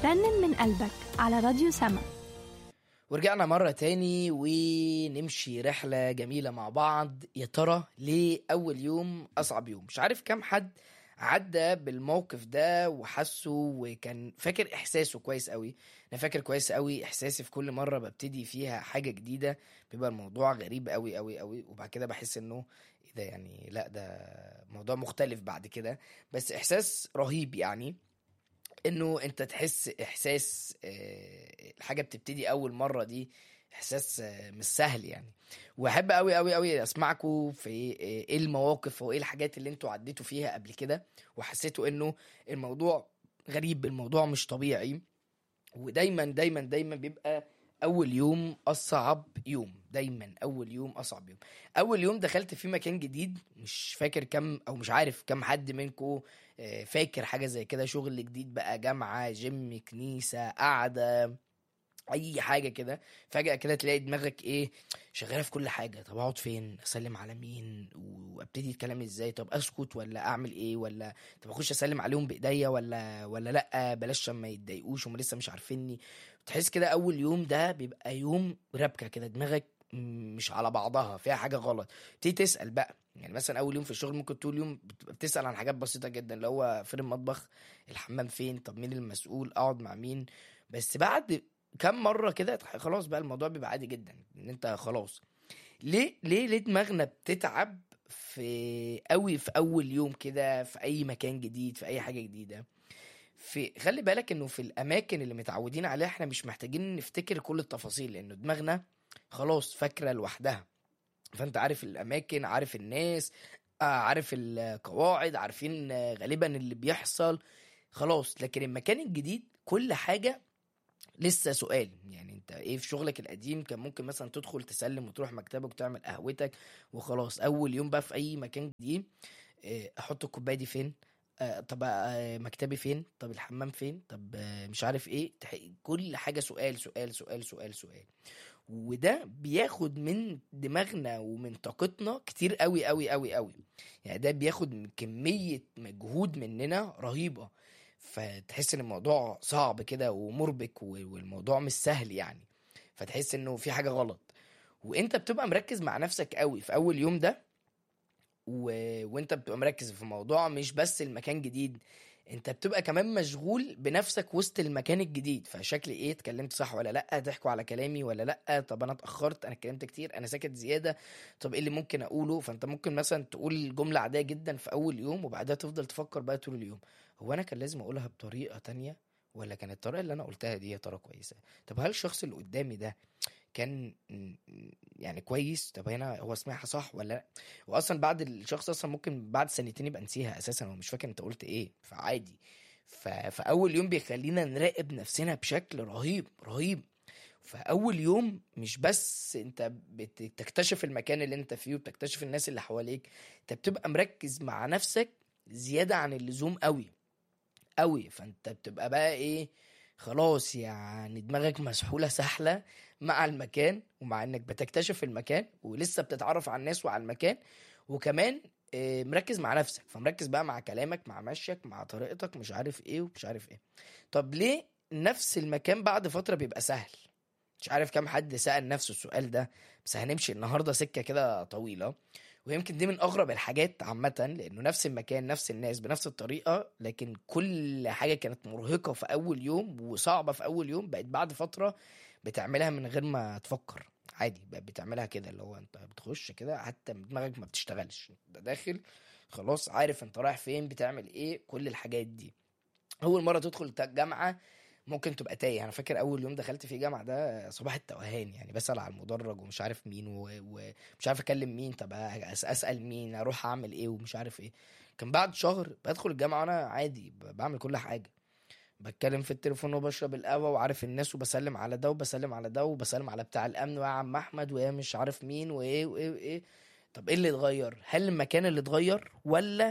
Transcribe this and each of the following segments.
رنن من قلبك على راديو سما ورجعنا مرة تاني ونمشي رحلة جميلة مع بعض يا ترى ليه أول يوم أصعب يوم مش عارف كام حد عدى بالموقف ده وحسه وكان فاكر إحساسه كويس قوي أنا فاكر كويس قوي إحساسي في كل مرة ببتدي فيها حاجة جديدة بيبقى الموضوع غريب قوي قوي قوي وبعد كده بحس إنه إيه ده يعني لا ده موضوع مختلف بعد كده بس إحساس رهيب يعني انه انت تحس احساس آه، الحاجه بتبتدي اول مره دي احساس آه، مش سهل يعني واحب قوي قوي قوي اسمعكم في آه، ايه المواقف وايه الحاجات اللي انتوا عديتوا فيها قبل كده وحسيتوا انه الموضوع غريب الموضوع مش طبيعي ودايما دايما دايما بيبقى اول يوم اصعب يوم دايما اول يوم اصعب يوم اول يوم دخلت في مكان جديد مش فاكر كم او مش عارف كم حد منكم فاكر حاجه زي كده شغل جديد بقى جامعه جيم كنيسه قعده اي حاجه كده فجاه كده تلاقي دماغك ايه شغاله في كل حاجه طب اقعد فين اسلم على مين وابتدي الكلام ازاي طب اسكت ولا اعمل ايه ولا طب اخش اسلم عليهم بايديا ولا ولا لا بلاش عشان ما يتضايقوش هم لسه مش عارفيني تحس كده اول يوم ده بيبقى يوم ربكه كده دماغك مش على بعضها فيها حاجه غلط تيجي تسال بقى يعني مثلا اول يوم في الشغل ممكن طول اليوم بتبقى بتسال عن حاجات بسيطه جدا اللي هو فين المطبخ الحمام فين طب مين المسؤول اقعد مع مين بس بعد كم مره كده خلاص بقى الموضوع بيبقى عادي جدا ان انت خلاص ليه ليه ليه دماغنا بتتعب في قوي في اول يوم كده في اي مكان جديد في اي حاجه جديده في خلي بالك انه في الاماكن اللي متعودين عليها احنا مش محتاجين نفتكر كل التفاصيل لانه دماغنا خلاص فاكره لوحدها فانت عارف الاماكن عارف الناس آه، عارف القواعد عارفين آه، غالبا اللي بيحصل خلاص لكن المكان الجديد كل حاجه لسه سؤال يعني انت ايه في شغلك القديم كان ممكن مثلا تدخل تسلم وتروح مكتبك وتعمل قهوتك وخلاص اول يوم بقى في اي مكان جديد اه، احط الكوبايه دي فين آه طب آه مكتبي فين طب الحمام فين طب آه مش عارف ايه تح- كل حاجه سؤال سؤال سؤال سؤال سؤال وده بياخد من دماغنا ومن طاقتنا كتير قوي قوي قوي قوي يعني ده بياخد من كميه مجهود مننا رهيبه فتحس ان الموضوع صعب كده ومربك و- والموضوع مش سهل يعني فتحس انه في حاجه غلط وانت بتبقى مركز مع نفسك قوي في اول يوم ده و... وانت بتبقى مركز في موضوع مش بس المكان جديد انت بتبقى كمان مشغول بنفسك وسط المكان الجديد فشكل ايه اتكلمت صح ولا لا ضحكوا على كلامي ولا لا طب انا اتاخرت انا اتكلمت كتير انا ساكت زياده طب ايه اللي ممكن اقوله فانت ممكن مثلا تقول جمله عاديه جدا في اول يوم وبعدها تفضل تفكر بقى طول اليوم هو انا كان لازم اقولها بطريقه تانية ولا كانت الطريقه اللي انا قلتها دي يا ترى كويسه طب هل الشخص اللي قدامي ده كان م- يعني كويس طب هنا هو سمعها صح ولا لا واصلا بعد الشخص اصلا ممكن بعد سنتين يبقى نسيها اساسا هو مش فاكر انت قلت ايه فعادي ف... فاول يوم بيخلينا نراقب نفسنا بشكل رهيب رهيب فاول يوم مش بس انت بتكتشف المكان اللي انت فيه وبتكتشف الناس اللي حواليك انت بتبقى مركز مع نفسك زياده عن اللزوم قوي قوي فانت بتبقى بقى ايه خلاص يعني دماغك مسحوله سحله مع المكان ومع انك بتكتشف المكان ولسه بتتعرف على الناس وعلى المكان وكمان آه، مركز مع نفسك فمركز بقى مع كلامك مع مشيك مع طريقتك مش عارف ايه ومش عارف ايه طب ليه نفس المكان بعد فتره بيبقى سهل مش عارف كام حد سأل نفسه السؤال ده بس هنمشي النهارده سكه كده طويله ويمكن دي من اغرب الحاجات عامه لانه نفس المكان نفس الناس بنفس الطريقه لكن كل حاجه كانت مرهقه في اول يوم وصعبه في اول يوم بقت بعد فتره بتعملها من غير ما تفكر عادي بقت بتعملها كده اللي هو انت بتخش كده حتى دماغك ما بتشتغلش انت داخل خلاص عارف انت رايح فين بتعمل ايه كل الحاجات دي اول مره تدخل جامعه ممكن تبقى تايه انا فاكر اول يوم دخلت فيه جامعه ده صباح التوهان يعني بسال على المدرج ومش عارف مين و- ومش عارف اكلم مين طب أس- اسال مين اروح اعمل ايه ومش عارف ايه كان بعد شهر بدخل الجامعه وانا عادي ب- بعمل كل حاجه بتكلم في التليفون وبشرب القهوه وعارف الناس وبسلم على ده وبسلم على ده وبسلم على بتاع الامن ويا عم احمد ويا مش عارف مين وايه وايه وايه طب ايه اللي اتغير هل المكان اللي اتغير ولا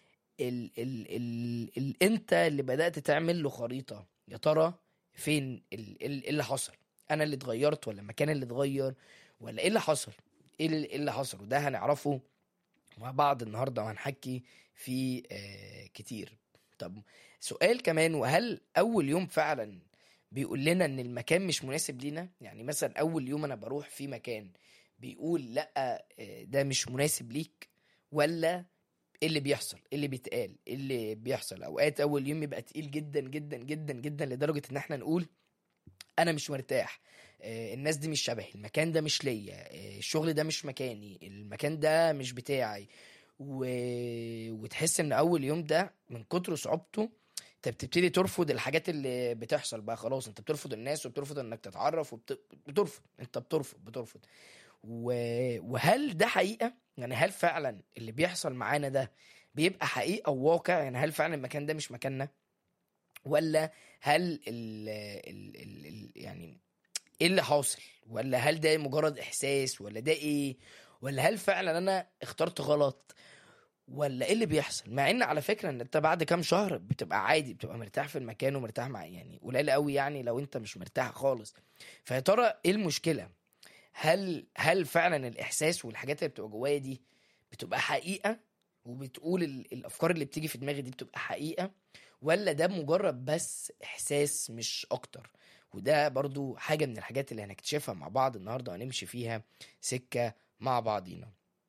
ال ال ال ال انت اللي بدات تعمل له خريطه يا ترى فين ال ال إيه اللي حصل انا اللي اتغيرت ولا المكان اللي اتغير ولا ايه اللي حصل ايه اللي, إيه اللي حصل وده هنعرفه مع بعض النهارده وهنحكي فيه آه كتير طب سؤال كمان وهل اول يوم فعلا بيقول لنا ان المكان مش مناسب لينا يعني مثلا اول يوم انا بروح في مكان بيقول لا آه، ده مش مناسب ليك ولا ايه اللي بيحصل ايه اللي بيتقال ايه اللي بيحصل اوقات اول يوم يبقى تقيل جدا جدا جدا جدا لدرجه ان احنا نقول انا مش مرتاح آه، الناس دي مش شبهي المكان ده مش ليا آه، الشغل ده مش مكاني المكان ده مش بتاعي و... وتحس ان اول يوم ده من كتر صعوبته انت بتبتدي ترفض الحاجات اللي بتحصل بقى خلاص انت بترفض الناس وبترفض انك تتعرف وبترفض انت بترفض بترفض و... وهل ده حقيقة يعني هل فعلا اللي بيحصل معانا ده بيبقى حقيقة وواقع يعني هل فعلا المكان ده مش مكاننا ولا هل ال... ال... ال... ال... يعني ايه اللي حاصل ولا هل ده مجرد احساس ولا ده ايه ولا هل فعلا انا اخترت غلط ولا ايه اللي بيحصل مع ان على فكره ان انت بعد كام شهر بتبقى عادي بتبقى مرتاح في المكان ومرتاح مع يعني قليل قوي يعني لو انت مش مرتاح خالص فيا ترى ايه المشكله هل هل فعلا الاحساس والحاجات اللي بتبقى جوايا دي بتبقى حقيقه وبتقول ال- الافكار اللي بتيجي في دماغي دي بتبقى حقيقه ولا ده مجرد بس احساس مش اكتر وده برضو حاجه من الحاجات اللي هنكتشفها مع بعض النهارده وهنمشي فيها سكه مع بعضينا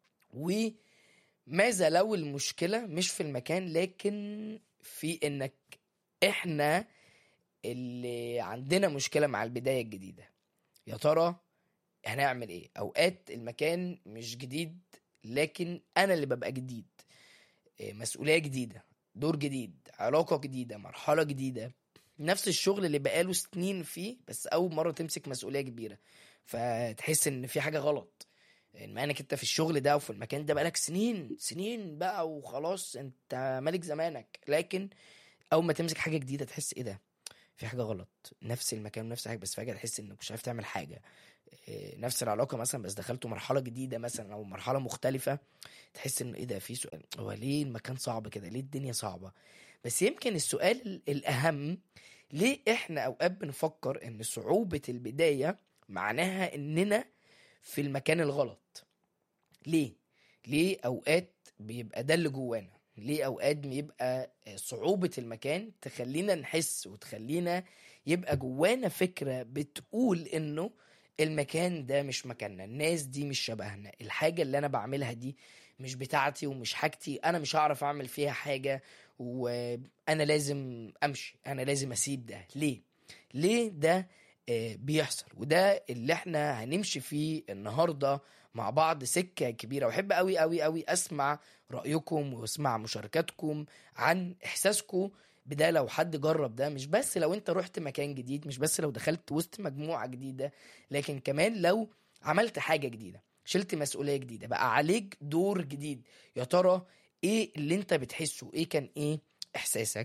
وماذا لو المشكله مش في المكان لكن في انك احنا اللي عندنا مشكله مع البدايه الجديده يا ترى هنعمل ايه اوقات المكان مش جديد لكن انا اللي ببقى جديد إيه، مسؤوليه جديده دور جديد علاقه جديده مرحله جديده نفس الشغل اللي بقاله سنين فيه بس اول مره تمسك مسؤوليه كبيره فتحس ان في حاجه غلط يعني مع انك انت في الشغل ده وفي المكان ده بقالك سنين سنين بقى وخلاص انت ملك زمانك لكن اول ما تمسك حاجه جديده تحس ايه ده في حاجه غلط نفس المكان ونفس حاجه بس فجاه تحس انك مش عارف تعمل حاجه إيه، نفس العلاقه مثلا بس دخلتوا مرحله جديده مثلا او مرحله مختلفه تحس ان ايه ده في سؤال هو ليه المكان صعب كده ليه الدنيا صعبه بس يمكن السؤال ال- الاهم ليه احنا اوقات بنفكر ان صعوبه البدايه معناها اننا في المكان الغلط ليه ليه اوقات بيبقى ده اللي جوانا ليه اوقات بيبقى صعوبة المكان تخلينا نحس وتخلينا يبقى جوانا فكرة بتقول انه المكان ده مش مكاننا الناس دي مش شبهنا الحاجة اللي انا بعملها دي مش بتاعتي ومش حاجتي انا مش هعرف اعمل فيها حاجة وانا لازم امشي انا لازم اسيب ده ليه ليه ده آه، بيحصل وده اللي احنا هنمشي فيه النهارده مع بعض سكه كبيره واحب قوي قوي قوي اسمع رايكم واسمع مشاركاتكم عن احساسكم بده لو حد جرب ده مش بس لو انت رحت مكان جديد مش بس لو دخلت وسط مجموعه جديده لكن كمان لو عملت حاجه جديده شلت مسؤوليه جديده بقى عليك دور جديد يا ترى ايه اللي انت بتحسه ايه كان ايه احساسك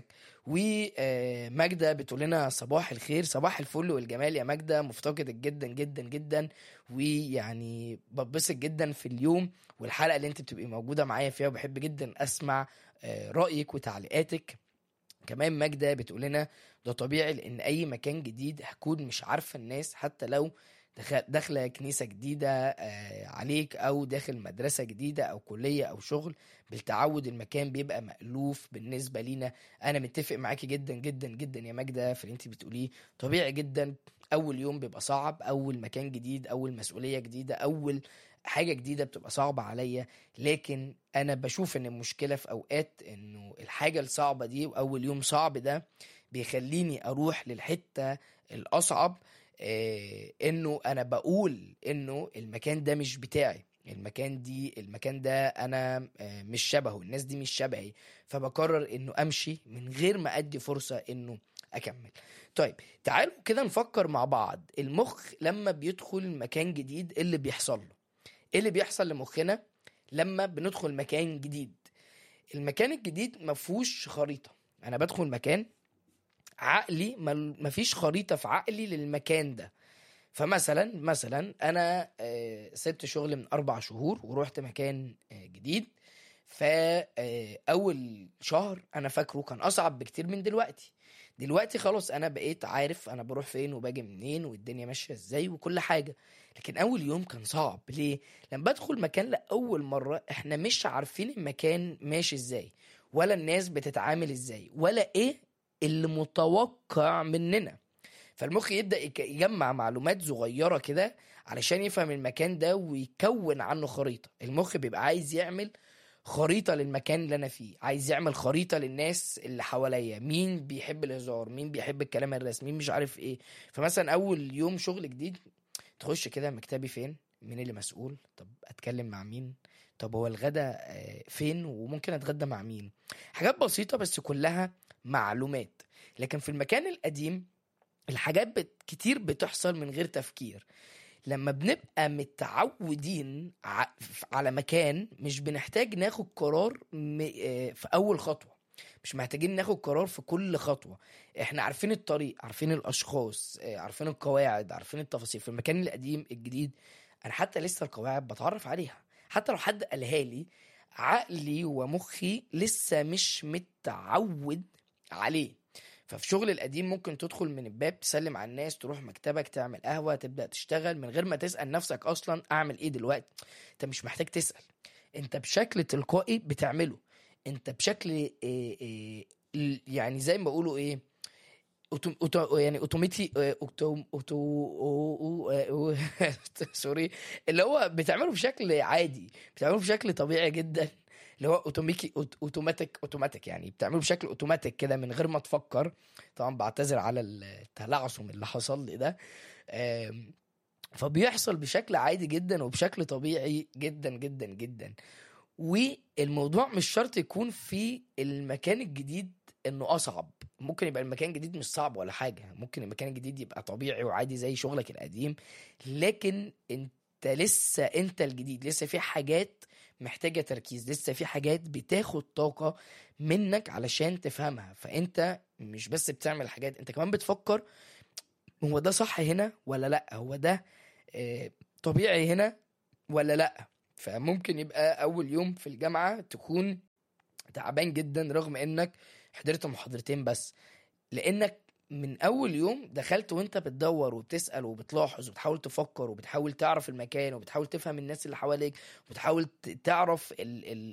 وماجدة بتقول لنا صباح الخير صباح الفل والجمال يا ماجدة مفتقدك جدا جدا جدا ويعني ببسط جدا في اليوم والحلقة اللي انت بتبقي موجودة معايا فيها وبحب جدا اسمع آه، رأيك وتعليقاتك كمان ماجدة بتقول لنا ده طبيعي لان اي مكان جديد هكون مش عارفة الناس حتى لو دخ- داخلة كنيسة جديدة آه، عليك او داخل مدرسة جديدة او كلية او شغل بالتعود المكان بيبقى مألوف بالنسبة لينا انا متفق معاكي جدا جدا جدا يا ماجدة في اللي انت بتقوليه طبيعي جدا اول يوم بيبقى صعب اول مكان جديد اول مسؤولية جديدة اول حاجة جديدة بتبقى صعبة عليا لكن انا بشوف ان المشكلة في اوقات انه الحاجة الصعبة دي واول يوم صعب ده بيخليني اروح للحتة الاصعب آه، انه انا بقول انه المكان ده مش بتاعي المكان دي المكان ده انا آه، مش شبهه الناس دي مش شبهي فبقرر انه امشي من غير ما ادي فرصة انه اكمل طيب تعالوا كده نفكر مع بعض المخ لما بيدخل مكان جديد ايه اللي بيحصل له ايه اللي بيحصل لمخنا لما بندخل مكان جديد المكان الجديد ما فيهوش خريطة انا بدخل مكان عقلي ما- مفيش خريطة في عقلي للمكان ده فمثلا مثلا انا آه، سبت شغل من اربع شهور ورحت مكان آه، جديد فاول شهر انا فاكره كان اصعب بكتير من دلوقتي دلوقتي خلاص انا بقيت عارف انا بروح فين وباجي منين والدنيا ماشيه ازاي وكل حاجه لكن اول يوم كان صعب ليه لما بدخل مكان لاول مره احنا مش عارفين المكان ماشي ازاي ولا الناس بتتعامل ازاي ولا ايه اللي متوقع مننا فالمخ يبدا يك- يجمع معلومات صغيره كده علشان يفهم المكان ده ويكون عنه خريطه المخ بيبقى عايز يعمل خريطه للمكان اللي انا فيه عايز يعمل خريطه للناس اللي حواليا مين بيحب الهزار مين بيحب الكلام الرسمي مين مش عارف ايه فمثلا اول يوم شغل جديد تخش كده مكتبي فين مين اللي مسؤول طب اتكلم مع مين طب هو الغدا آه، فين وممكن اتغدى مع مين حاجات بسيطه بس كلها معلومات لكن في المكان القديم الحاجات بت... كتير بتحصل من غير تفكير لما بنبقى متعودين ع... على مكان مش بنحتاج ناخد قرار م... آه، في اول خطوه مش محتاجين ناخد قرار في كل خطوه احنا عارفين الطريق عارفين الاشخاص آه، عارفين القواعد عارفين التفاصيل في المكان القديم الجديد انا حتى لسه القواعد بتعرف عليها حتى لو حد قالها لي عقلي ومخي لسه مش متعود عليه ففي شغل القديم ممكن تدخل من الباب تسلم على الناس تروح مكتبك تعمل قهوة تبدأ تشتغل من غير ما تسأل نفسك أصلا أعمل إيه دلوقتي أنت مش محتاج تسأل أنت بشكل تلقائي بتعمله أنت بشكل إيه إيه ال- يعني زي ما بيقولوا إيه أوتو أوتو يعني اوتوماتي أوتو أوتو أو- أو- سوري اللي هو بتعمله بشكل عادي بتعمله بشكل طبيعي جدا اللي هو اوتوميكي أوت- اوتوماتيك اوتوماتيك يعني بتعمله بشكل اوتوماتيك كده من غير ما تفكر طبعا بعتذر على التلعثم اللي حصل لي ده آم، فبيحصل بشكل عادي جدا وبشكل طبيعي جدا جدا جدا والموضوع مش شرط يكون في المكان الجديد انه اصعب ممكن يبقى المكان الجديد مش صعب ولا حاجه ممكن المكان الجديد يبقى طبيعي وعادي زي شغلك القديم لكن انت لسه انت الجديد لسه في حاجات محتاجه تركيز لسه في حاجات بتاخد طاقه منك علشان تفهمها فانت مش بس بتعمل حاجات انت كمان بتفكر هو ده صح هنا ولا لا هو ده آه، طبيعي هنا ولا لا فممكن يبقى اول يوم في الجامعه تكون تعبان جدا رغم انك حضرت محاضرتين بس لانك من اول يوم دخلت وانت بتدور وبتسال وبتلاحظ وبتحاول تفكر وبتحاول تعرف المكان وبتحاول تفهم الناس اللي حواليك وبتحاول ت- تعرف ال ال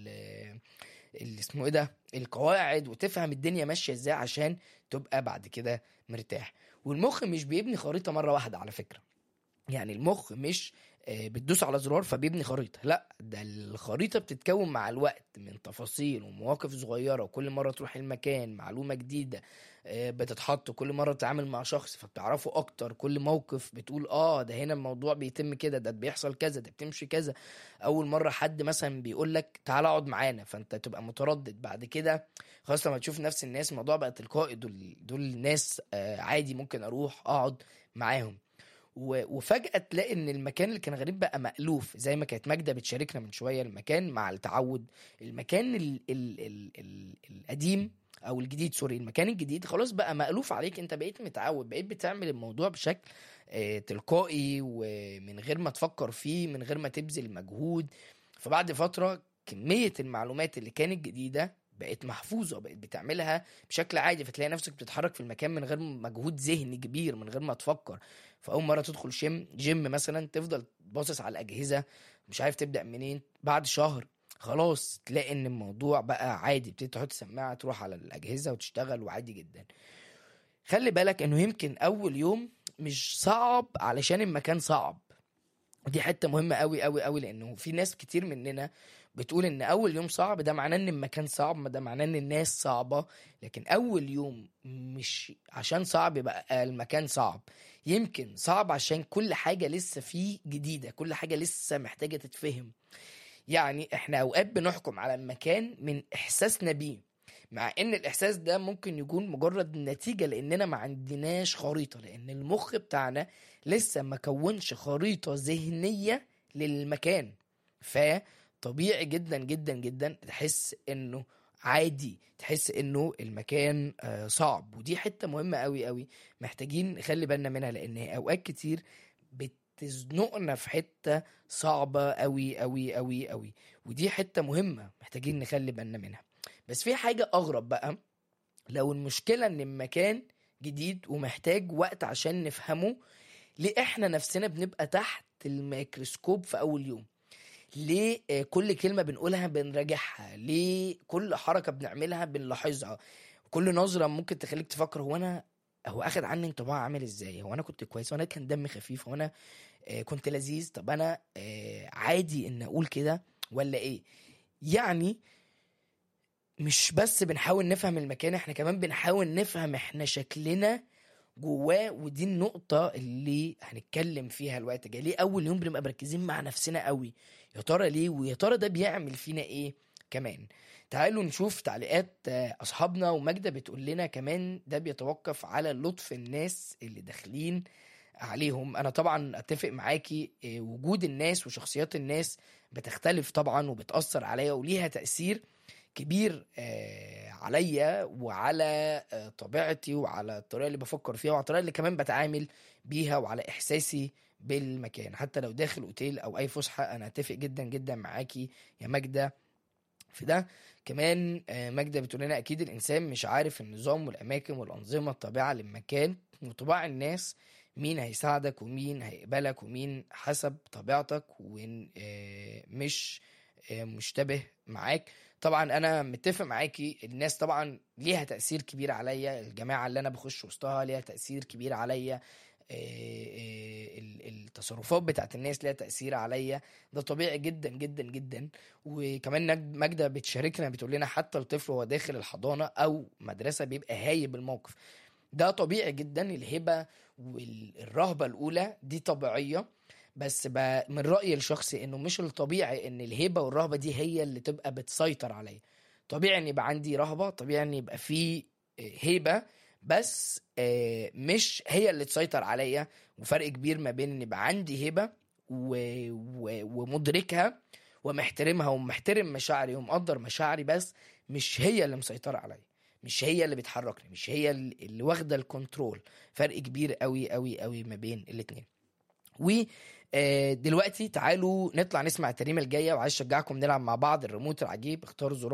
ال اللي اسمه ايه ده القواعد وتفهم الدنيا ماشيه ازاي عشان تبقى بعد كده مرتاح والمخ مش بيبني خريطه مره واحده على فكره يعني المخ مش آه، بتدوس على زرار فبيبني خريطه لا ده الخريطه بتتكون مع الوقت من تفاصيل ومواقف صغيره وكل مره تروح المكان معلومه جديده آه، بتتحط كل مره تتعامل مع شخص فبتعرفه اكتر كل موقف بتقول اه ده هنا الموضوع بيتم كده ده بيحصل كذا ده بتمشي كذا اول مره حد مثلا بيقول لك تعالى اقعد معانا فانت تبقى متردد بعد كده خلاص لما تشوف نفس الناس الموضوع بقى تلقائي دول دول ناس آه، عادي ممكن اروح اقعد معاهم و- وفجأة تلاقي إن المكان اللي كان غريب بقى مألوف زي ما كانت ماجدة بتشاركنا من شوية المكان مع التعود المكان ال ال ال ال القديم أو الجديد سوري المكان الجديد خلاص بقى مألوف عليك أنت بقيت متعود بقيت بتعمل الموضوع بشكل آه، تلقائي ومن غير ما تفكر فيه من غير ما تبذل مجهود فبعد فترة كمية المعلومات اللي كانت جديدة بقت محفوظة بقت بتعملها بشكل عادي فتلاقي نفسك بتتحرك في المكان من غير مجهود ذهني كبير من غير ما تفكر فاول مره تدخل جيم جيم مثلا تفضل باصص على الاجهزه مش عارف تبدا منين بعد شهر خلاص تلاقي ان الموضوع بقى عادي بتبتدي تحط سماعه تروح على الاجهزه وتشتغل وعادي جدا خلي بالك انه يمكن اول يوم مش صعب علشان المكان صعب ودي حته مهمه قوي قوي قوي لانه في ناس كتير مننا بتقول ان اول يوم صعب ده معناه ان المكان صعب ما ده معناه ان الناس صعبه لكن اول يوم مش عشان صعب يبقى المكان صعب يمكن صعب عشان كل حاجه لسه فيه جديده كل حاجه لسه محتاجه تتفهم يعني احنا اوقات بنحكم على المكان من احساسنا بيه مع ان الاحساس ده ممكن يكون مجرد نتيجه لاننا ما عندناش خريطه لان المخ بتاعنا لسه ما كونش خريطه ذهنيه للمكان فطبيعي جدا جدا جدا تحس انه عادي تحس انه المكان آه، صعب ودي حته مهمه قوي قوي محتاجين نخلي بالنا منها لان اوقات كتير بتزنقنا في حته صعبه قوي قوي قوي قوي ودي حته مهمه محتاجين نخلي بالنا منها بس في حاجه اغرب بقى لو المشكله ان المكان جديد ومحتاج وقت عشان نفهمه ليه احنا نفسنا بنبقى تحت الميكروسكوب في اول يوم ليه آه، كل كلمة بنقولها بنراجعها ليه كل حركة بنعملها بنلاحظها كل نظرة ممكن تخليك تفكر هو أنا هو أخد عني انطباع عامل ازاي هو أنا كنت كويس هو أنا كان دمي خفيف هو أنا آه، كنت لذيذ طب أنا آه، عادي إن أقول كده ولا إيه يعني مش بس بنحاول نفهم المكان احنا كمان بنحاول نفهم احنا شكلنا جواه ودي النقطة اللي هنتكلم فيها الوقت جاي ليه أول يوم بنبقى مركزين مع نفسنا قوي يا ترى ليه ويا ترى ده بيعمل فينا إيه كمان تعالوا نشوف تعليقات آه، أصحابنا وماجدة بتقول لنا كمان ده بيتوقف على لطف الناس اللي داخلين عليهم أنا طبعا أتفق معاكي آه، وجود الناس وشخصيات الناس بتختلف طبعا وبتأثر عليا وليها تأثير كبير آه، عليا وعلى آه، طبيعتي وعلى الطريقه اللي بفكر فيها وعلى الطريقه اللي كمان بتعامل بيها وعلى احساسي بالمكان حتى لو داخل اوتيل او اي فسحه انا اتفق جدا جدا معاكي يا ماجده في ده كمان آه، ماجده بتقول لنا اكيد الانسان مش عارف النظام والاماكن والانظمه التابعه للمكان وطباع الناس مين هيساعدك ومين هيقبلك ومين حسب طبيعتك ومش مشتبه معاك طبعا انا متفق معاكي الناس طبعا ليها تاثير كبير عليا الجماعه اللي انا بخش وسطها ليها تاثير كبير عليا آه، آه، ال- التصرفات بتاعت الناس ليها تاثير عليا ده طبيعي جدا جدا جدا وكمان نج- ماجده بتشاركنا بتقول لنا حتى الطفل وهو داخل الحضانه او مدرسه بيبقى هايب الموقف ده طبيعي جدا الهبه والرهبه الاولى دي طبيعيه بس ب- من رايي الشخصي انه مش الطبيعي ان الهبه والرهبه دي هي اللي تبقى بتسيطر عليا طبيعي ان يبقى عندي رهبه طبيعي ان يبقى في آه، هيبه بس آه، مش هي اللي تسيطر عليا وفرق كبير ما بين ان يبقى عندي هيبه و... و... ومدركها ومحترمها ومحترم مشاعري ومقدر مشاعري بس مش هي اللي مسيطره عليا مش هي اللي بتحركني مش هي اللي اللي واخده الكنترول فرق كبير قوي قوي قوي ما بين الاتنين و آه، دلوقتي تعالوا نطلع نسمع التريمه الجايه وعايز اشجعكم نلعب مع بعض الريموت العجيب اختاروا زرار